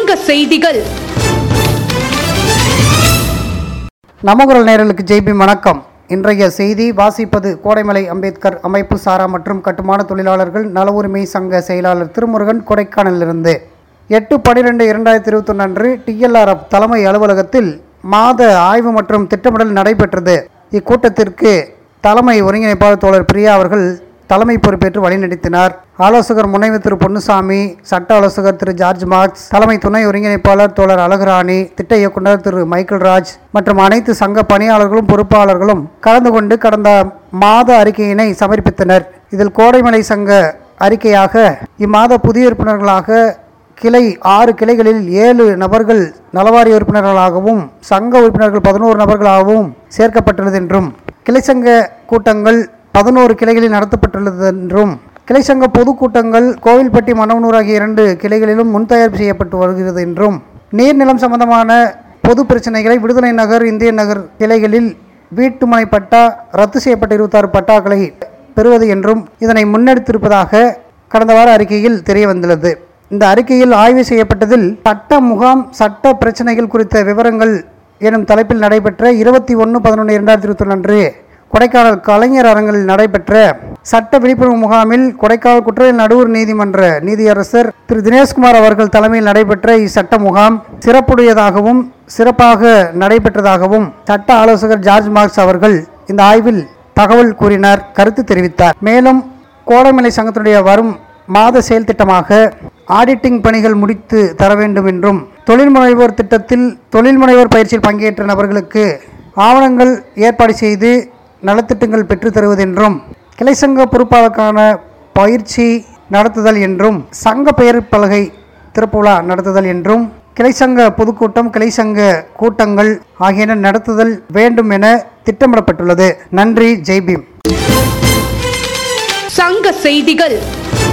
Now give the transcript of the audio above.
சங்க செய்திகள் நமகுரல் நேரலுக்கு ஜெய்பி வணக்கம் இன்றைய செய்தி வாசிப்பது கோடைமலை அம்பேத்கர் அமைப்பு சாரா மற்றும் கட்டுமான தொழிலாளர்கள் நல உரிமை சங்க செயலாளர் திருமுருகன் கொடைக்கானலிருந்து எட்டு பன்னிரெண்டு இரண்டாயிரத்தி இருபத்தொன்று அன்று டிஎல்ஆர்எஃப் தலைமை அலுவலகத்தில் மாத ஆய்வு மற்றும் திட்டமிடல் நடைபெற்றது இக்கூட்டத்திற்கு தலைமை ஒருங்கிணைப்பாளர் தோழர் பிரியா அவர்கள் தலைமை பொறுப்பேற்று வழிநடத்தினார் ஆலோசகர் முனைவர் திரு பொன்னுசாமி சட்ட ஆலோசகர் திரு ஜார்ஜ் மார்க்ஸ் தலைமை துணை ஒருங்கிணைப்பாளர் தோழர் அழகுராணி திட்ட இயக்குனர் திரு மைக்கேல் ராஜ் மற்றும் அனைத்து சங்க பணியாளர்களும் பொறுப்பாளர்களும் கலந்து கொண்டு கடந்த மாத அறிக்கையினை சமர்ப்பித்தனர் இதில் கோடைமலை சங்க அறிக்கையாக இம்மாத புதிய உறுப்பினர்களாக கிளை ஆறு கிளைகளில் ஏழு நபர்கள் நலவாரிய உறுப்பினர்களாகவும் சங்க உறுப்பினர்கள் பதினோரு நபர்களாகவும் சேர்க்கப்பட்டுள்ளது என்றும் கிளை சங்க கூட்டங்கள் பதினோரு கிளைகளில் நடத்தப்பட்டுள்ளது என்றும் கிளை சங்க பொதுக்கூட்டங்கள் கோவில்பட்டி மணவனூர் ஆகிய இரண்டு கிளைகளிலும் முன்தயாரிப்பு செய்யப்பட்டு வருகிறது என்றும் நீர்நிலம் சம்பந்தமான பொது பிரச்சனைகளை விடுதலை நகர் இந்திய நகர் கிளைகளில் வீட்டுமனை பட்டா ரத்து செய்யப்பட்ட இருபத்தாறு பட்டாக்களை பெறுவது என்றும் இதனை முன்னெடுத்திருப்பதாக கடந்த வார அறிக்கையில் தெரிய வந்துள்ளது இந்த அறிக்கையில் ஆய்வு செய்யப்பட்டதில் சட்ட முகாம் சட்ட பிரச்சனைகள் குறித்த விவரங்கள் எனும் தலைப்பில் நடைபெற்ற இருபத்தி ஒன்று பதினொன்று இரண்டாயிரத்தி இருபத்தி அன்று கொடைக்கானல் கலைஞர் அரங்கில் நடைபெற்ற சட்ட விழிப்புணர்வு முகாமில் கொடைக்கானல் குற்றவியல் நடுவர் நீதிமன்ற நீதியரசர் திரு தினேஷ்குமார் அவர்கள் தலைமையில் நடைபெற்ற இச்சட்ட முகாம் சிறப்புடையதாகவும் சிறப்பாக நடைபெற்றதாகவும் சட்ட ஆலோசகர் ஜார்ஜ் மார்க்ஸ் அவர்கள் இந்த ஆய்வில் தகவல் கூறினார் கருத்து தெரிவித்தார் மேலும் கோடைமலை சங்கத்தினுடைய வரும் மாத செயல் திட்டமாக ஆடிட்டிங் பணிகள் முடித்து தர வேண்டும் என்றும் தொழில் முனைவோர் திட்டத்தில் தொழில் முனைவோர் பயிற்சியில் பங்கேற்ற நபர்களுக்கு ஆவணங்கள் ஏற்பாடு செய்து நலத்திட்டங்கள் பெற்றுத் தருவதென்றும் கிளை சங்க பொறுப்பாளருக்கான பயிற்சி நடத்துதல் என்றும் சங்க பெயர் பலகை திறப்பு விழா நடத்துதல் என்றும் கிளை சங்க பொதுக்கூட்டம் கிளை சங்க கூட்டங்கள் ஆகியன நடத்துதல் வேண்டும் என திட்டமிடப்பட்டுள்ளது நன்றி ஜெய்பீம் சங்க செய்திகள்